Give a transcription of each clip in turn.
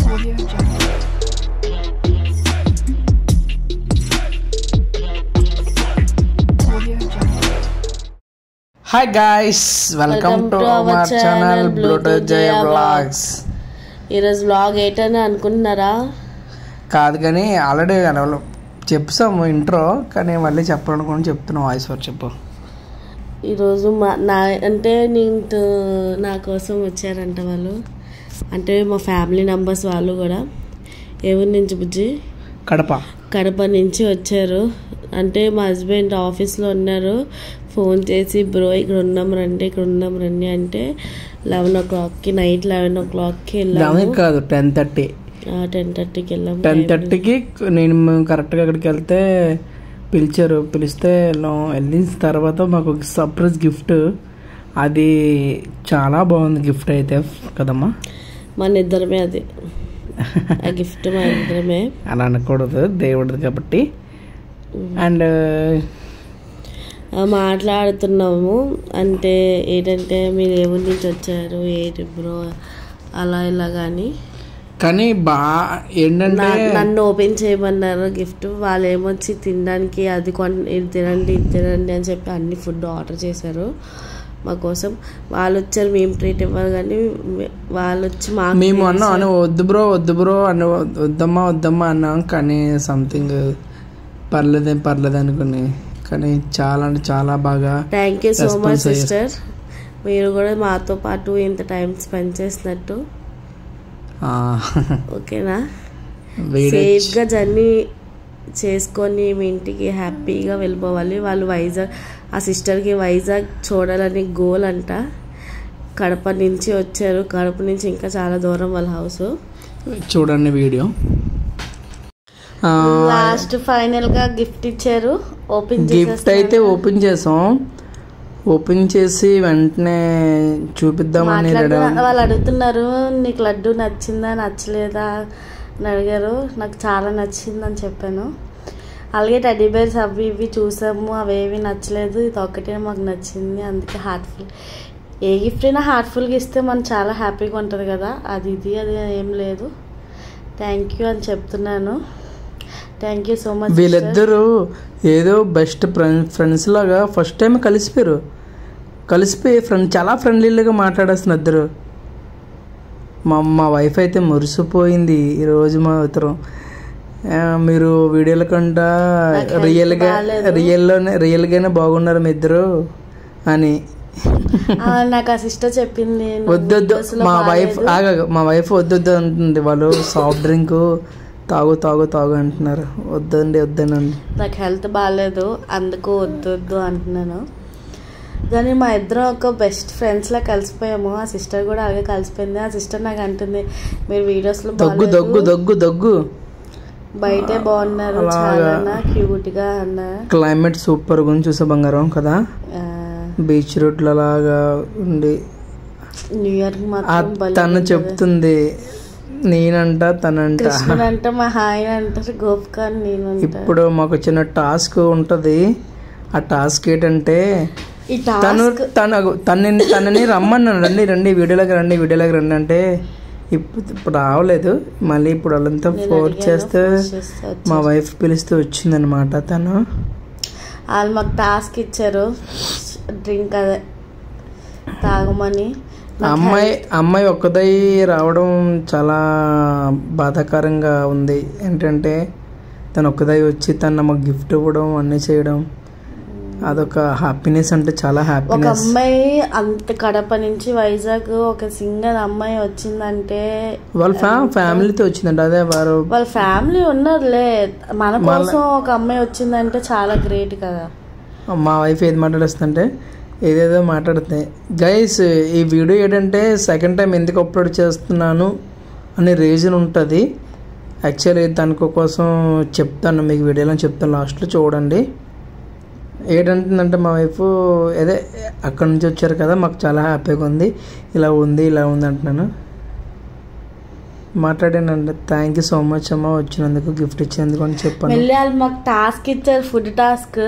Audio Jungle. Audio Jungle. Hi guys welcome to our channel bluetooth Jaya blogs ఈరోజు blog ఏంటని అనుకుంటున్నారా కాదు కానీ ఆల్రెడీ చెప్తాము ఇంట్రో కానీ మళ్ళీ చెప్పాలనుకుని చెప్తున్నాం వాయిస్ ఓవర్ చెప్పు ఈరోజు మా నా అంటే నేను నా కోసం వచ్చారంట వాళ్ళు అంటే మా ఫ్యామిలీ మెంబర్స్ వాళ్ళు కూడా ఎవరి నుంచి బుజ్జి కడప కడప నుంచి వచ్చారు అంటే మా హస్బెండ్ ఆఫీస్లో ఉన్నారు ఫోన్ చేసి బ్రో ఇక్కడ ఉన్నాం రండి ఇక్కడ ఉన్నాం రండి అంటే లెవెన్ ఓ క్లాక్కి నైట్ లెవెన్ ఓ క్లాక్కి వెళ్ళాము లెవెన్ కాదు టెన్ థర్టీ టెన్ థర్టీకి వెళ్ళాము టెన్ థర్టీకి నేను మేము కరెక్ట్గా అక్కడికి వెళ్తే పిలిచారు పిలిస్తే వెళ్ళాం వెళ్ళిన తర్వాత మాకు ఒక సర్ప్రైజ్ గిఫ్ట్ అది చాలా బాగుంది గిఫ్ట్ అయితే కదమ్మా మన ఇద్దరమే అది ఆ గిఫ్ట్ మా ఇద్దరమే అలా అనకూడదు దేవుడిది కాబట్టి అండ్ ఆ, మాట్లాడుతున్నాము అంటే ఏంటంటే మీరు ఏ ఊరి నుంచి వచ్చారు ఏంటి బ్రో అలా ఇలా కానీ కానీ బా ఏంటంటే నా- నన్ను ఓపెన్ చేయమన్నారు గిఫ్ట్ వాళ్ళు ఏమొచ్చి తినడానికి అది కొన్ ఇది తినండి ఇది తినండి అని చెప్పి అన్ని ఫుడ్ ఆర్డర్ చేశారు మా కోసం వాళ్ళు వచ్చారు మేము ట్రీట్ ఇవ్వాలి కానీ మే- వాళ్ళు వచ్చి మాకు మేము అన్నాం అని వద్దు బ్రో వద్దు బ్రో అని వద్దమ్మా వద్దమ్మా అన్నాం కానీ సంథింగ్ పర్లేదు పర్లేదు అనుకుని కానీ చాలా అంటే చాలా బాగా thank you so much Response అయ్యారు. సిస్టర్ మీరు కూడా మాతో పాటు ఇంత టైం స్పెండ్ చేసినట్టు ఆ, ఓకేనా వీడియో సేఫ్గా జర్నీ చేసుకొని మీ ఇంటికి హ్యాపీగా వెళ్ళిపోవాలి వాళ్ళు వైజాగ్ ఆ సిస్టర్కి వైజాగ్ చూడాలని గోల్ అంట కడప నుంచి వచ్చారు కడప నుంచి ఇంకా చాలా దూరం వాళ్ళ హౌస్ చూడండి వీడియో ఆ, లాస్ట్ ఫైనల్ గా గిఫ్ట్ ఇచ్చారు ఓపెన్ గిఫ్ట్ అయితే ఓపెన్ చేసాం ఓపెన్ చేసి వెంటనే చూపిద్దామని రెడీ వాళ్ళు అడుగుతున్నారు నీకు లడ్డు నచ్చిందా నచ్చలేదా అని అడిగారు నాకు చాలా నచ్చింది అని చెప్పాను అలాగే టెడ్డీ బేర్స్ అవి ఇవి చూసాము అవేవి నచ్చలేదు ఇది ఒక్కటే మాకు నచ్చింది అందుకే హార్ట్ఫుల్ ఏ గిఫ్ట్ అయినా హార్ట్ఫుల్గా ఇస్తే మనం చాలా హ్యాపీగా ఉంటుంది కదా అది ఇది అది ఏం లేదు థ్యాంక్ యూ అని చెప్తున్నాను థ్యాంక్ యూ సో మచ్ వీళ్ళిద్దరూ ఏదో బెస్ట్ ఫ్రెండ్స్ లాగా ఫస్ట్ టైం కలిసిపోయారు కలిసిపోయి ఫ్రెండ్ చాలా ఫ్రెండ్లీగా మాట్లాడేస్తున్నారు ఇద్దరు మా మా వైఫ్ అయితే మురిసిపోయింది ఈరోజు మా ఇద్దరం ఆ, మీరు వీడియోల కంట నాకు health రియల్గా బాగాలేదు. రియల్లోనే రియల్గానే బాగున్నారు మీ ఇద్దరు అని ఆ, నాకు ఆ సిస్టర్ చెప్పింది నువ్వు వద్దొద్దు videos లో మా వైఫ్ బాగాలేదు. ఆగా మా వైఫ్ వద్దొద్దు అంటుంది వాళ్ళు సాఫ్ట్ డ్రింక్ తాగు తాగు తాగు అంటున్నారు వద్దండి వద్దనండి నాకు హెల్త్ బాగాలేదు అందుకు వద్దు వద్దు అంటున్నాను కానీ మా ఇద్దరం ఒక బెస్ట్ ఫ్రెండ్స్ లా కలిసిపోయాము ఆ సిస్టర్ కూడా అలాగే కలిసిపోయింది ఆ సిస్టర్ నాకు అంటుంది మీరు వీడియోస్ లో దగ్గు బాగాలేదు, దగ్గు దగ్గు దగ్గు బయటే బాగున్నారు అలాగా. చాలా క్యూట్ గా అన్న క్లైమేట్ సూపర్ గురించి చూసే బంగారం కదా ఆ, బీచ్ రోడ్లు అలాగా ఉండి న్యూ ఇయర్ కి ఆ మాత్రం భలే తను ఉంటుంది. చెప్తుంది నేనంట తనంట కృష్ణుడు అంటే మా హాయ్ అంటారు గోపిక అని నేను అంటా. ఇప్పుడు మాకు చిన్న టాస్క్ ఉంటది ఆ టాస్క్ ఏంటంటే ఈ తను టాస్క్ తను తనని తనని రమ్మన్నాను రండి రండి వీడియోలోకి రండి వీడియోలోకి రండి అంటే ఇప్పుడు ఇప్పుడు రావలేదు మళ్ళీ ఇప్పుడు వాళ్ళంతా నేను ఫోర్స్ అడిగాను, చేస్తే force చేస్తే వచ్చారు. మా వైఫ్ పిలిస్తే వచ్చిందనమాట తను వాళ్ళు మాకు టాస్క్ ఇచ్చారు డ్రింక్ అదే తాగమని నాకు అమ్మాయి అమ్మాయి ఒక్కదై రావడం చాలా బాధాకరంగా ఉంది ఏంటంటే తను ఒక్కదై వచ్చి తను మాకు గిఫ్ట్ ఇవ్వడం అన్నీ చేయడం అదొక హ్యాపీనెస్ అంటే చాలా ఒక హ్యాపీనెస్ అమ్మాయి అంత కడప నుంచి వైజాగ్ ఒక సింగల్ అమ్మాయి వచ్చిందంటే వాళ్ళ ఫ్యా ఫ్యామిలీతో వచ్చిందంట అదే వారు వాళ్ళ ఫ్యామిలీ ఉన్నారులే మన కోసం ఒక అమ్మాయి వచ్చిందంటే చాలా గ్రేట్ కదా మా వైఫ్ ఏది మాట్లాడేస్తుందంటే ఏదేదో మాట్లాడుతుంది గైస్ ఈ వీడియో ఏంటంటే సెకండ్ టైం ఎందుకు అప్లోడ్ చేస్తున్నాను అనే రీజన్ ఉంటుంది యాక్చువల్లీ దానికి కోసం చెప్తాను మీకు వీడియోలో చెప్తాను లాస్ట్లో చూడండి ఏంటంటుందంటే మా వైఫ్ అదే అక్కడి నుంచి వచ్చారు కదా మాకు చాలా హ్యాపీగా ఉంది ఇలా ఉంది ఇలా ఉంది అంటున్నాను మాట్లాడానండి థ్యాంక్ యూ సో మచ్ అమ్మ వచ్చినందుకు గిఫ్ట్ ఇచ్చినందుకు అని చెప్పాను మళ్ళీ వాళ్ళు మాకు టాస్క్ ఇచ్చారు ఫుడ్ టాస్క్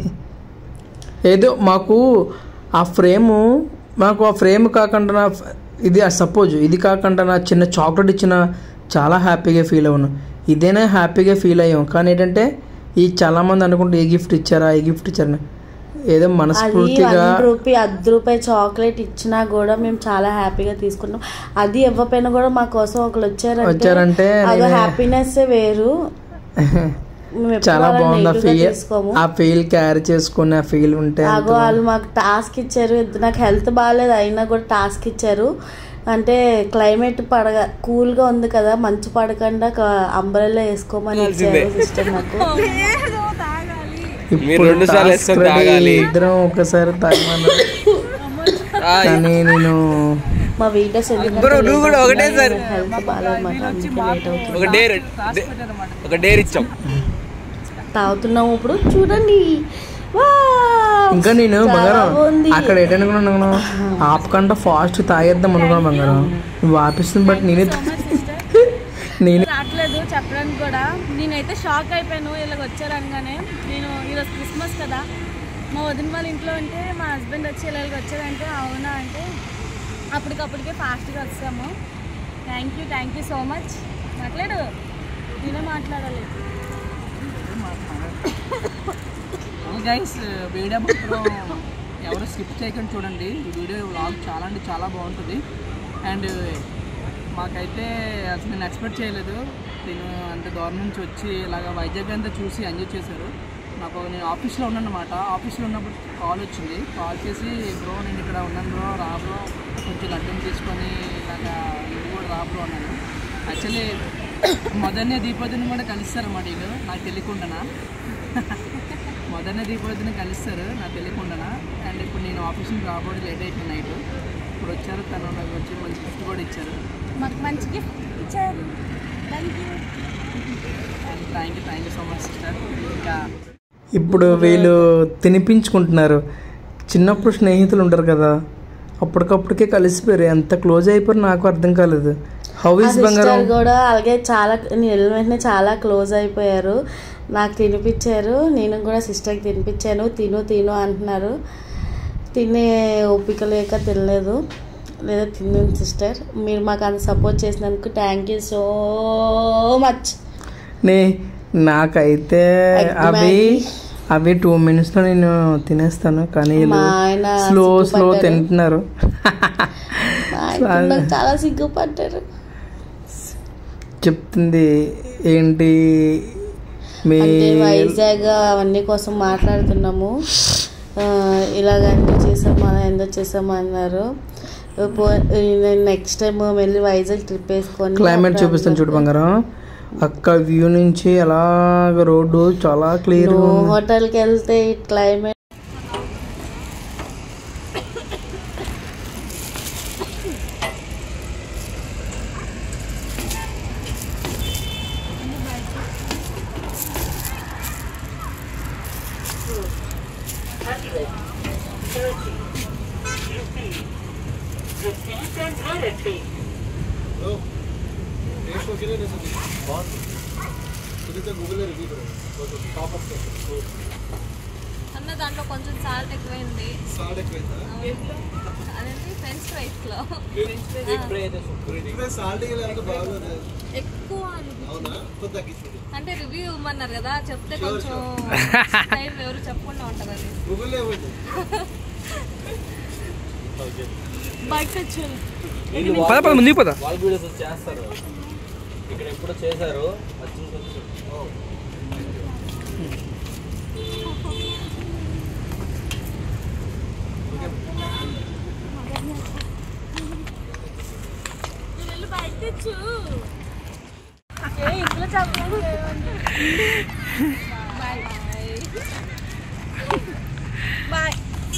ఏదో మాకు ఆ ఫ్రేము మాకు ఆ ఫ్రేమ్ కాకుండా ఇది సపోజ్ ఇది కాకుండా నా చిన్న చాక్లెట్ ఇచ్చిన చాలా హ్యాపీగా ఫీల్ అవ్వను ఇదేనా హ్యాపీగా ఫీల్ అయ్యాం కానీ ఏంటంటే ఈ చాలామంది అనుకుంటే ఏ గిఫ్ట్ ఇచ్చారా ఏ గిఫ్ట్ ఇచ్చారా ఏదో అది మనస్ఫూర్తిగా వన్ రూపీ అర్ధ రూపాయి చాక్లెట్ ఇచ్చినా కూడా మేము చాలా హ్యాపీగా తీసుకున్నాం అది ఇవ్వకపోయినా కూడా మా కోసం ఒకరు వచ్చారంటే వచ్చారంటే అదో నేనే- హ్యాపీనెస్ వేరు మేము ఎప్పుడు చాలా వాళ్ళని బాగుంది ఆ negative గా ఫీల్ తీసుకోము ఆ ఫీల్ క్యారీ చేసుకుని ఆ ఫీల్ ఉంటే ఎంత అగో వాళ్ళు మాకు టాస్క్ ఇచ్చారు ఇది నాకు హెల్త్ బాగాలేదు అయినా కూడా టాస్క్ ఇచ్చారు అంటే క్లైమేట్ పడగ కూల్గా ఉంది కదా మంచు పడకుండా అంబ్రెల్లా వేసుకోమని ఇచ్చారు సిస్టర్ నాకు మీరు ఇప్పుడు రెండు సార్లు task వేసుకొని ready, తాగాలి. ఇద్దరం ఒకసారి తాగమన్నారు కానీ నేను మా వీడియోస్ Bro, నువ్వు కూడా ఒకటేసారి. హెల్త్ బాగాలేదు అందుకే లేట్ అవుతుంది ఒక డేర్ ఒక డేర్ ఇచ్చాం తాగుతున్నాము ఇప్పుడు చూడండి వావ్! ఇంకా నేను చాలా బంగారం బాగుంది. అక్కడ ఏంటనుకున్నాను ఆపకుండా ఫాస్ట్ తాగేద్దాం అనుకున్నాను బంగారం నువ్వు ఆపిస్తుంది బట్ నేనే నేనే రావట్లేదు చెప్పడానికి కూడా నేనైతే షాక్ అయిపోయాను ఇలాగ వచ్చారు అనగానే నేను ఈరోజు క్రిస్మస్ కదా మా వదిన వాళ్ళ ఇంట్లో ఉంటే మా హస్బెండ్ వచ్చి ఇలాగ వచ్చారంటే అవునా అంటే అప్పటికప్పటికే ఫాస్ట్గా వచ్చాము thank you thank you so much మాట్లాడు నేనే మాట్లాడాలి గైస్ వీడియో మాత్రం ఎవరు స్కిప్ చేయకుండా చూడండి ఈ వీడియో వ్లాగ్ చాలా అంటే చాలా బాగుంటుంది అండ్ మాకైతే అసలు నేను ఎక్స్పెక్ట్ చేయలేదు నేను అంత దూరం నుంచి వచ్చి ఇలాగ వైజాగ్ అంతా చూసి ఎంజాయ్ చేశారు నాకు నేను ఆఫీస్లో ఉన్నాను అనమాట ఆఫీస్లో ఉన్నప్పుడు కాల్ వచ్చింది కాల్ చేసి బ్రో నేను ఇక్కడ ఉన్నాను బ్రో రా బ్రో కొంచెం లడ్డూని తీసుకొని ఇలాగా నువ్వు కూడా రా బ్రో అన్నాను యాక్చువల్లీ మొదలనే దీపోదిని కూడా కలుస్తారన్నమాట వీళ్ళు నాకు తెలియకుండానా మొదలనే దీపోదిని కలుస్తారు నాకు తెలియకుండానా అండ్ ఇప్పుడు నేను ఆఫీస్ నుంచి రాబోయే లేట్ అయిపోయింది నైట్ ఇప్పుడు వచ్చారు తను నాకు వచ్చి మంచి గిఫ్ట్ కూడా ఇచ్చారు మాకు మంచి గిఫ్ట్ ఇచ్చారు thank you and thank you thank you so much sister ఇంకా ఇప్పుడు వీళ్ళు తినిపించుకుంటున్నారు చిన్నప్పుడు స్నేహితులు ఉంటారు కదా అప్పటికప్పటికే కలిసిపోయారు ఎంత క్లోజ్ అయిపోయారు నాకు అర్థం కాలేదు హౌ ఆ ఇస్ సిస్టర్ బంగారం కూడా అలాగే చాలా నేను వెళ్ళిన వెంటనే చాలా క్లోజ్ అయిపోయారు నాకు తినిపించారు నేను కూడా సిస్టర్కి తినిపించాను తిను తిను అంటున్నారు తినే ఓపిక లేక తినలేదు లేదా తిను సిస్టర్ మీరు మాకు అంత సపోర్ట్ చేసినందుకు థ్యాంక్ యూ సో మచ్ నే నాకైతే Egg అవి Maggi. అవి టూ మినిట్స్లో నేను తినేస్తాను కానీ వీళ్ళు మా ఆయన స్లో స్లో సిగ్గుపడ్డారు. తింటున్నారు మా ఆయనకి నాకు చాలా సిగ్గుపడ్డారు చెప్తుంది ఏంటి మీ అంటే వైజాగ్ అవన్నీ కోసం మాట్లాడుతున్నాము ఆ, ఇలాగ ఎందుకు చేసాము అలా ఎందుకు చేసాము అన్నారు నెక్స్ట్ టైం వెళ్ళి వైజాగ్ ట్రిప్ వేసుకొని క్లైమేట్ అక్కడ చూపిస్తాను చూడు బంగారం అక్క వ్యూ నుంచి అలాగ రోడ్డు చాలా క్లియర్ నువ్వు హోటల్కి వెళ్తే క్లైమేట్ అన్న దాంట్లో కొంచెం సాల్ట్ ఎక్కువైంది అదేంటి ఫ్రెంచ్ ఫ్రైస్ లో ఎక్కువ అనిపించింది. అంటే రివ్యూ ఇవ్వమన్నారు కదా చెప్తే కొంచెం టైం ఎవరు చెప్పకుండా ఉంటారని బయట వచ్చారు పద పద ముందుకు పద వాళ్ళ వీడియోస్ చేస్తారు ఇక్కడ ఎప్పుడో చేశారు అది చూసి వచ్చి వెళ్ళి బయట తెచ్చు ఏ ఇంట్లో చెప్పలేదు బాయ్ బాయ్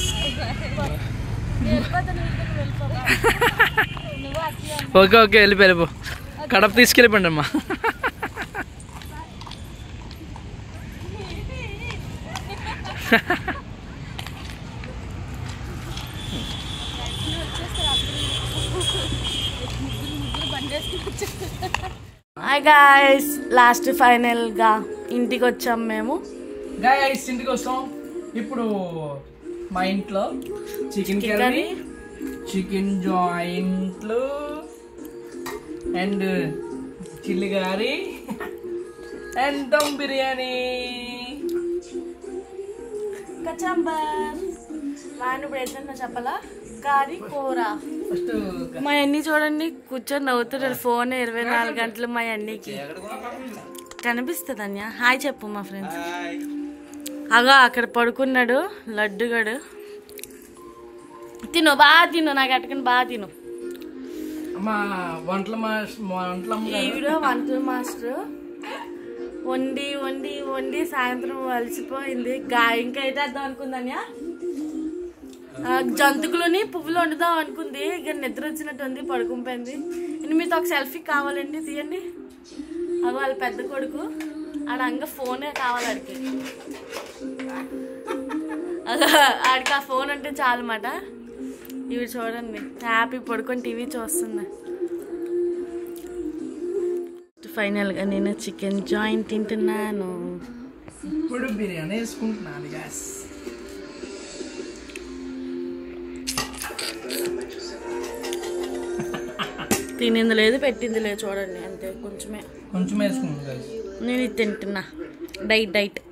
వెళ్ళిపోతా నువ్వు ఇక్కడ వెళ్ళిపోతా నువ్వు అట్లా ఓకే ఓకే వెళ్ళిపో వెళ్ళిపో కడప తీసుకెళ్ళిపోండి అమ్మా హాయ్ గాయస్ లాస్ట్ ఫైనల్గా ఇంటికి వచ్చాం మేము గాయస్ ఇంటికి వస్తాం ఇప్పుడు మా ఇంట్లో చికెన్ కర్రీ చికెన్ జాయింట్లు అండ్ చిల్లి గారి అండ్ దమ్ బిర్యానీ కచంబర్ మా ఆయన ఇప్పుడు ఏంటన్నా చెప్పాలా కారీ కూర ఫస్ట్ మా అన్ని చూడండి కూర్చొని నవ్వుతున్నాడు ఫోన్ ఇరవై నాలుగు గంటలు మా అన్నికి కనిపిస్తుంది అన్య హాయ్ చెప్పు మా ఫ్రెండ్స్ అగా అక్కడ పడుకున్నాడు లడ్డుగాడు తిను బాగా తిను నాకు అట్టుకుని బాగా తిను మా వంటల మా వంటల ఈవిడ వంటల మాస్టర్ వండి వండి వండి సాయంత్రం అలసిపోయింది గా ఇంకా అయితే వేద్దాం అనుకుందన్యా ఆ, జంతుకులని పువ్వులు వండుదాం అనుకుంది ఇక నిద్ర వచ్చినట్టుంది పడుకుంపోయింది ఇన్ని మీతో ఒక సెల్ఫీ కావాలండి తీయండి అవి వాళ్ళ పెద్ద కొడుకు ఆడ అంగ ఫోనే కావాలి ఆడికి అలా ఆడికి ఆ ఫోన్ అంటే చాలన్నమాట ఇవి చూడండి హ్యాపీ పడుకొని టీవీ చూస్తుంది ఫైనల్గా నేను చికెన్ జాయింట్ తింటున్నాను ఇప్పుడు బిర్యానీ వేసుకుంటున్నాను గ్యాస్ తినింది లేదు పెట్టింది లేదు చూడండి అంతే కొంచెమే కొంచెం వేసుకుంటాను guys. నేను ఇది తింటున్నా డైట్ డైట్